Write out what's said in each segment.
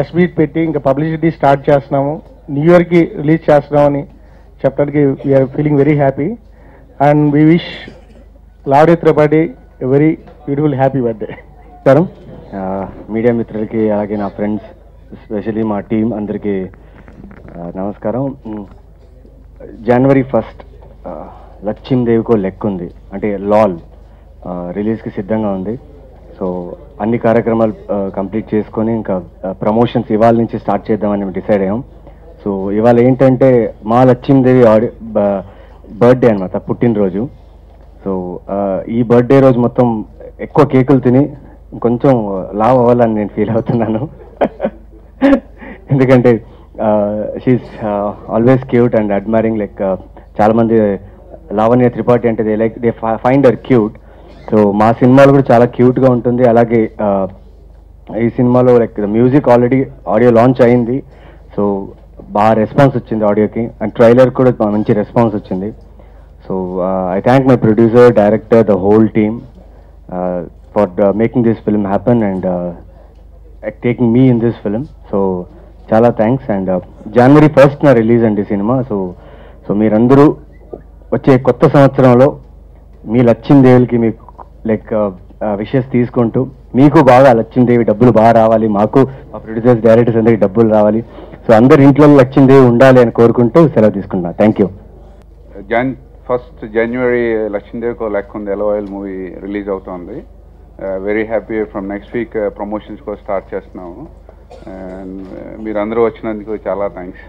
Press meet పెట్టి ఇంకా publicity start చేస్తున్నాము న్యూ ఇయర్కి రిలీజ్ చేస్తున్నామని చెప్పడానికి we're feeling very happy and we wish లావడే Tripathi very beautiful happy birthday నమస్కారం ఆ, మీడియా మిత్రులకి అలాగే నా ఫ్రెండ్స్ ఎస్పెషలీ మా టీం అందరికీ ఆ, నమస్కారం మ్, జనవరి ఫస్ట్ లక్ష్మీదేవికో లెక్క ఉంది అంటే లాల్ ఆ, రిలీజ్కి సిద్ధంగా ఉంది సో అన్ని కార్యక్రమాలు ఆ, కంప్లీట్ చేసుకొని ఇంకా ఆ, ప్రమోషన్స్ ఇవాళ నుంచి స్టార్ట్ చేద్దామని మేము డిసైడ్ అయ్యాం సో ఇవాళ ఏంటంటే మా లక్ష్మీదేవి ఆడి బర్త్డే అనమాట పుట్టినరోజు సో ఆ, ఈ బర్త్డే రోజు మొత్తం ఎక్కువ కేకులు తిని కొంచెం లావ్ అవ్వాలని నేను ఫీల్ అవుతున్నాను ఎందుకంటే she's always cute and admiring like చాలా మంది లావణ్య త్రిపాఠి అంటే they like they find are cute so మా సినిమాలో కూడా చాలా క్యూట్గా ఉంటుంది అలాగే ఆ, ఈ సినిమాలో like music already audio launch అయింది సో బాగా రెస్పాన్స్ వచ్చింది ఆడియోకి అండ్ ట్రైలర్ కూడా బా- మంచి రెస్పాన్స్ వచ్చింది so I thank my producer director the whole team for making this film happen and taking me in this film so చాలా thanks and జనవరి ఫస్ట్ నా రిలీజ్ అండి సినిమా సో సో మీరందరూ వచ్చే కొత్త సంవత్సరంలో మీ లక్ష్మీదేవులకి మీకు లైక్ విషెస్ తీసుకుంటూ మీకు బాగా లక్ష్మీదేవి డబ్బులు బాగా రావాలి మాకు మా ప్రొడ్యూసర్స్ డైరెక్టర్స్ అందరికి డబ్బులు రావాలి సో అందరి ఇంట్లో లక్ష్మీదేవి ఉండాలి అని కోరుకుంటూ సెలవు తీసుకుంటున్నా థ్యాంక్ యూ జాన్ ఫస్ట్ జనవరి లక్ష్మీదేవి కో లెక్క ఉంది ఎలవాయిల్ మూవీ రిలీజ్ అవుతోంది very happy from next week promotions కూడా స్టార్ట్ చేస్తున్నాము అండ్ మీరు అందరూ వచ్చినందుకు చాలా థ్యాంక్స్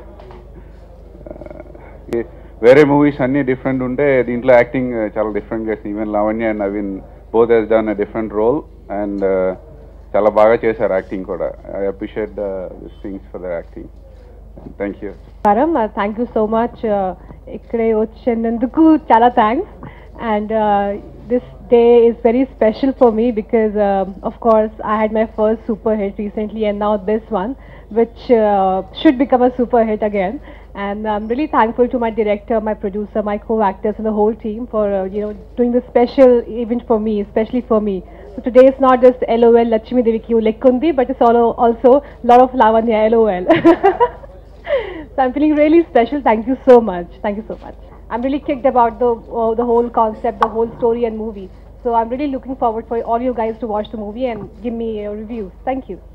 వేరే మూవీస్ అన్ని డిఫరెంట్ ఉంటే దీంట్లో యాక్టింగ్ చాలా డిఫరెంట్ చేసింది even Lavanya and Naveen both he's done different role and చాలా బాగా చేశారు యాక్టింగ్ కూడా I appreciate this things for the acting thank you నమస్కారం థ్యాంక్ యూ సో మచ్ ఇక్కడే వచ్చినందుకు చాలా thanks and this day is very special for me because of course I had my first super hit recently and now this one which should become a super hit again and I'm really thankful to my director, my producer, my co-actors, and the whole team for uh, you know doing this special event for me, especially for me. So today is not just LOL Lakshmi Devi Q Lekkundi, but it's all also lot of Lavanya LOL. so I'm feeling really special. Thank you so much. Thank you so much. I'm really kicked about the uh, the whole concept, the whole story and movie. So I'm really looking forward for all you guys to watch the movie and give me a review. Thank you.